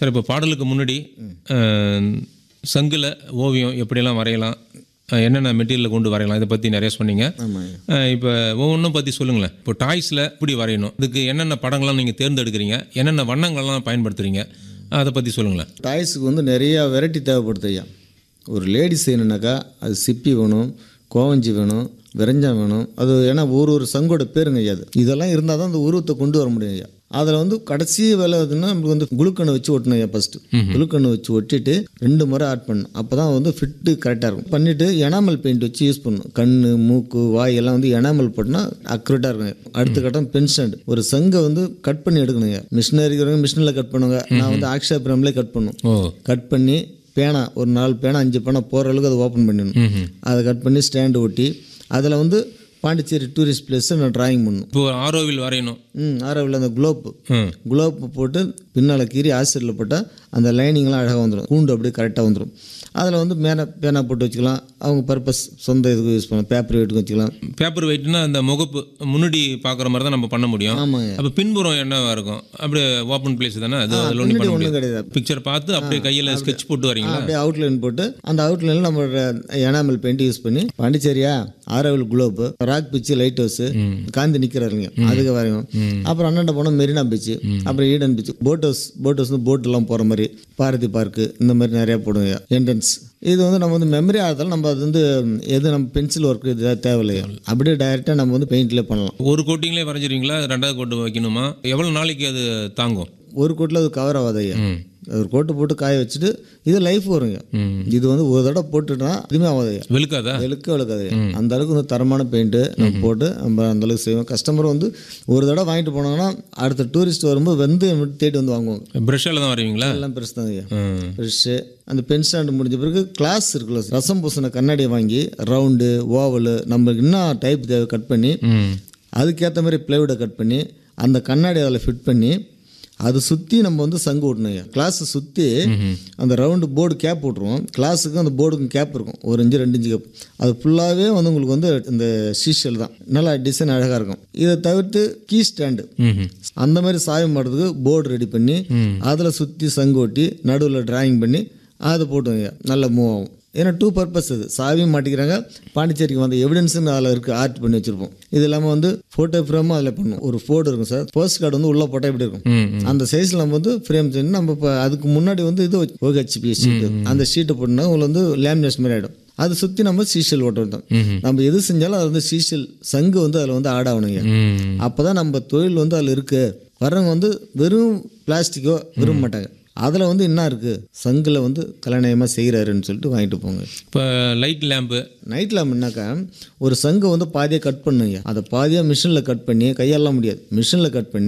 sir இப்போ பாடலுக்கு முன்னாடி அஹ், சங்குல ஓவியம் எப்படியெல்லாம் வரையலாம் அஹ், என்னென்ன மெட்டீரியலில் கொண்டு வரையலாம் இதை பற்றி நிறைய சொன்னீங்க ஆமாங்க இப்போ ஒவ்வொன்றும் பற்றி சொல்லுங்களேன் இப்போ டாய்ஸில் எப்படி வரையணும் இதுக்கு என்னென்ன படங்கள்லாம் நீங்கள் தேர்ந்தெடுக்கிறீங்க என்னென்ன வண்ணங்கள்லாம் பயன்படுத்துகிறீங்க அதை பற்றி சொல்லுங்களேன் டாய்ஸுக்கு வந்து நிறையா வெரைட்டி தேவைப்படுது ஐயா ஒரு லேடிஸ் செய்யணுன்னாக்கா அது சிப்பி வேணும் கோவஞ்சி வேணும் விரஞ்சம் வேணும் அது ஏன்னா ஒரு ஒரு சங்கோட பேருங்க ஐயா அது இதெல்லாம் இருந்தால் தான் அந்த உருவத்தை கொண்டு வர முடியும் ஐயா அதில் வந்து கடைசி வேலை எதுன்னா நமக்கு வந்து குளுக்கண்ணை வச்சு ஒட்டணும் ஐயா ஃபஸ்ட்டு குளுக்கண்ணை வச்சு ஒட்டிட்டு ரெண்டு முறை ஆட் பண்ணணும் அப்போ தான் வந்து ஃபிட்டு கரெக்டாக இருக்கும் பண்ணிவிட்டு எனாமல் பெயிண்ட் வச்சு யூஸ் பண்ணணும் கண் மூக்கு வாய் எல்லாம் வந்து எனாமல் போட்டுனா அக்யூரேட்டாக இருக்கும் அடுத்த கட்டம் பென்ஸ்டாண்ட் ஒரு சங்கை வந்து கட் பண்ணி எடுக்கணுங்க மிஷினரி இருக்கிறவங்க மிஷினில் கட் பண்ணுங்க நான் வந்து ஆக்ஷா பிரம்லேயே கட் பண்ணும் ஓ கட் பண்ணி பேனா ஒரு நாலு பேனா அஞ்சு பேனா போகிற அளவுக்கு அதை ஓப்பன் பண்ணிடணும் அதை கட் பண்ணி ஸ்டாண்டு ஒட்டி அதில் வந்து பாண்டிச்சேரி டூரிஸ்ட் பிளேஸை நான் டிராயிங் பண்ணணும் இப்போ ஆரோவில் வரையணும் ம் ஆரவில் அந்த குளோப்பு ம் குளோப் போட்டு பின்னால் கீறி ஆசிரியரில் போட்டால் அந்த லைனிங்லாம் அழகாக வந்துடும் கூண்டு அப்படியே கரெக்டாக வந்துடும் அதில் வந்து மேலே பேனா போட்டு வச்சுக்கலாம் அவங்க பர்பஸ் சொந்த இதுக்கு யூஸ் பண்ணலாம் பேப்பர் வெயிட்டுக்கு வச்சுக்கலாம் பேப்பர் வெயிட்னா அந்த முகப்பு முன்னாடி பார்க்குற மாதிரி தான் நம்ம பண்ண முடியும் ஆமாங்க அப்போ பின்புறம் என்னவா இருக்கும் அப்படியே ஓப்பன் பிளேஸ் தானே அது அதில் ஒன்றும் பண்ண ஒன்றும் முடியாது கிடையாது பிக்சர் பார்த்து அப்படியே கையில் ஸ்கெட்ச் போட்டு வரீங்களா அப்படியே அவுட்லைன் போட்டு அந்த அவுட்லைனில் நம்மளோட எனாமல் பெயிண்ட் யூஸ் பண்ணி பாண்டிச்சேரியா Auroville globe rock beach lighthouse Gandhi நிற்கிறாருங்க அதுக்கு வரையும் அப்புறம் அண்ணாண்ட போனால் மெரினா பீச்சு அப்புறம் Eden beach boat house boat house boat எல்லாம் போகிற மாதிரி பாரதி பார்க்கு இந்த மாதிரி நிறையா போடுங்க என்ட்ரன்ஸ் இது வந்து நம்ம வந்து மெமரி ஆகிறதால நம்ம அது வந்து எது நம்ம பென்சில் ஒர்க் இது தேவையில்லையா அப்படியே டைரெக்டாக நம்ம வந்து பெயிண்ட்லேயே பண்ணலாம் ஒரு கோட்டிங்லேயே வரைஞ்சிருவீங்களா ரெண்டாவது கோட்டு வைக்கணுமா எவ்வளோ நாளைக்கு அது தாங்கும் ஒரு கோட்டில் அது கவர் ஆகாது ஐயா ஒரு கோட்டு போட்டு காய வச்சுட்டு இது லைஃப் வருங்க இது வந்து ஒரு தடவை போட்டுட்டா எதுவுமே ஆகாது ஐயா வெளுக்காதா வெளுக்க வெளுக்காது அந்த அளவுக்கு வந்து தரமான பெயிண்ட்டு நம்ம போட்டு நம்ம அந்த அளவுக்கு செய்வோம் கஸ்டமர் வந்து ஒரு தடவை வாங்கிட்டு போனாங்கன்னா அடுத்த டூரிஸ்ட் வரும்போது வந்து நம்மகிட்ட தேடி வந்து வாங்குவாங்க ப்ரெஷ்ஷால் தான் வரைவீங்களா எல்லாம் பெருசு தான் ஐயா ம் ஃப்ரெஷ்ஷு அந்த பென் ஸ்டாண்டு முடிஞ்ச பிறகு கிளாஸ் இருக்குல்ல ரசம் பூசின கண்ணாடியை வாங்கி ரவுண்டு ஓவலு நம்மளுக்கு என்ன டைப் தேவை கட் பண்ணி ம் அதுக்கேற்ற மாதிரி பிளைவுடை கட் பண்ணி அந்த கண்ணாடி அதில் ஃபிட் பண்ணி அதை சுற்றி நம்ம வந்து சங்கு ஓட்டணும் கிளாஸை சுற்றி அந்த ரவுண்டு போர்டு கேப் விட்ருவோம் கிளாஸுக்கும் அந்த போர்டுக்கும் கேப் இருக்கும் ஒரு இன்ச்சு ரெண்டு இன்ச்சு கேப் அது ஃபுல்லாகவே வந்து உங்களுக்கு வந்து இந்த சீஷல் தான் நல்லா டிசைன் அழகாக இருக்கும் இதை தவிர்த்து கீ ஸ்டாண்டு ம் அந்த மாதிரி சாயம் பண்ணுறதுக்கு போர்டு ரெடி பண்ணி அதில் சுற்றி சங்கு ஓட்டி நடுவில் டிராயிங் பண்ணி அதை போட்டுங்க நல்லா மூவ் ஆகும் ஏன்னா டூ பர்பஸ் இது சாவியும் மாட்டிக்கிறாங்க பாண்டிச்சேரிக்கு வந்த எவிடன்ஸுன்னு அதில் இருக்குது ஆர்ட் பண்ணி வச்சுருப்போம் இது இல்லாமல் வந்து ஃபோட்டோ ஃப்ரேமும் அதில் பண்ணும் ஒரு ஃபோட்டோ இருக்கும் சார் போஸ்ட் கார்டு வந்து உள்ளே போட்டால் எப்படி இருக்கும் ம் அந்த சைஸில் நம்ம வந்து ஃப்ரேம் செஞ்சு நம்ம இப்போ அதுக்கு முன்னாடி வந்து இது ஓஹெச்பி ஷீட்டு அந்த ஷீட்டை போட்டுனா உங்களுக்கு வந்து லேமினேஷன் மாதிரி ஆகிடும் அதை சுற்றி நம்ம சீஷல் ஓட்ட விட்டோம் நம்ம எது செஞ்சாலும் அது வந்து சீஷல் சங்கு வந்து அதில் வந்து ஆட் ஆகணுங்க ம் அப்போ தான் நம்ம தொழில் வந்து அதில் இருக்குது வர்றவங்க வந்து வெறும் பிளாஸ்டிக்கோ விரும்ப மாட்டாங்க அதில் வந்து என்ன இருக்குது சங்கில் வந்து கல்யாணமாக செய்கிறாருன்னு சொல்லிட்டு வாங்கிட்டு போங்க இப்போ லைட் லேம்பு நைட் லேம்ப்னாக்கா ஒரு சங்கை வந்து பாதியாக கட் பண்ணுங்க அதை பாதியாக மிஷினில் கட் பண்ணி கையாளலாம் முடியாது மிஷினில் கட் பண்ணி